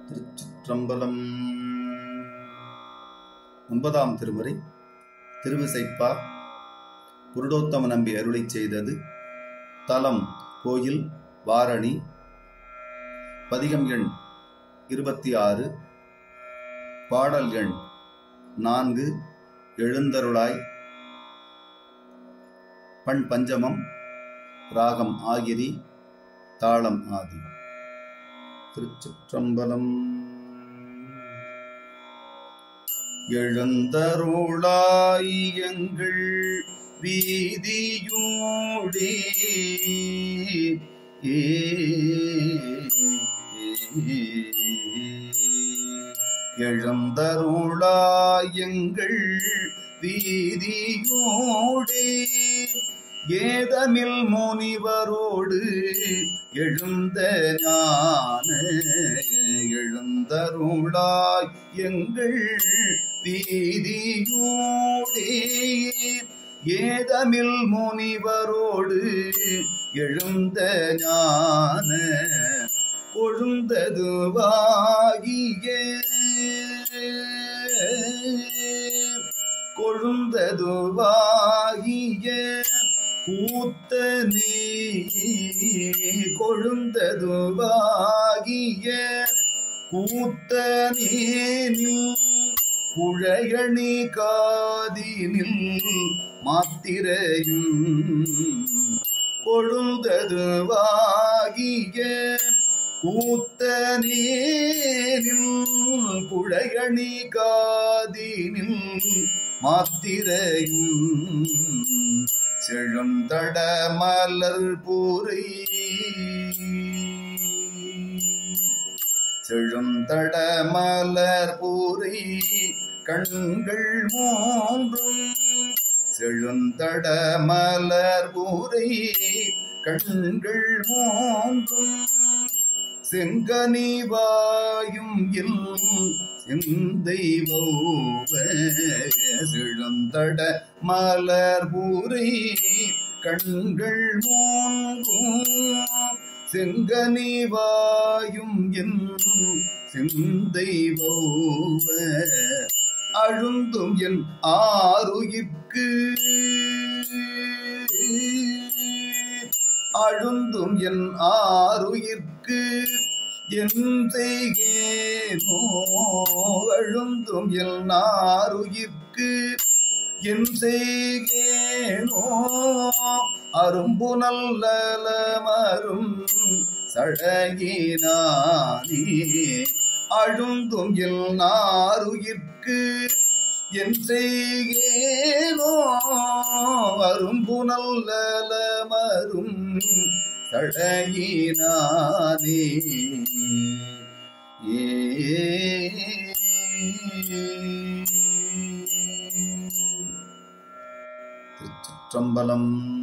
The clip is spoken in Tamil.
திருச்சிற்றம்பலம் ஒன்பதாம் திருமுறை திருவிசைப்பா புருடோத்தம நம்பி அருளிச் செய்தது தலம் கோயில் வாரணி பதிகம் எண் இருபத்தி ஆறு பாடல் எண் நான்கு எழுந்தருளாய் பண் பஞ்சமம் ராகம் ஆகிரி தாளம் ஆதி திருச்சிற்றம்பலம் எழுந்தருளாய் எங்கள் வீதியூடே ஏ எழுந்தருளாய் எங்கள் வீதியூடே ஏதமில் முனிவரோடு எழுந்த ஞான எழுந்தருளாய் எங்கள் வீதியூடே ஏதமில் முனிவரோடு எழுந்த ஞான கொழுந்ததுவாகிய கொழுந்ததுவாகிய கூத்தனே கொழுந்ததுவாகிய கூத்தனேனில் குழையணி காதினில் மாத்திரையும் கொழுந்ததுவாகிய கூத்தனேனில் குழையணி காதினில் மாத்திரையும் செழுந்தட மலர் பூரை செழுந்தட மலர் பூரை கண்கள் மூன்றும் செழுந்தட மலர் பூரை கண்கள் மூன்றும் செங்கனிவாயும் இல் சிந்தைவோவ செழுந்தட மலர் பூரை கண்கள் மூன்றும் செங்கனிவாயும் என் சிந்தைவோவ அழுந்தும் என் ஆறுயிர்க்கு அழுந்தும் என் ஆறுயிர்க்கு என் செய்கேனோ அழுந்தும் என் ஆறுயிர்க்கு என் செய்கேனோ அரும்பு நல்லலமரும் சழகினானே அழுந்தும் எல் நாருயிர்க்கு என் செய்கேனோ அரும்பு நல்லலமரும் சழகினானே ஏ திருச்சிற்றம்பலம்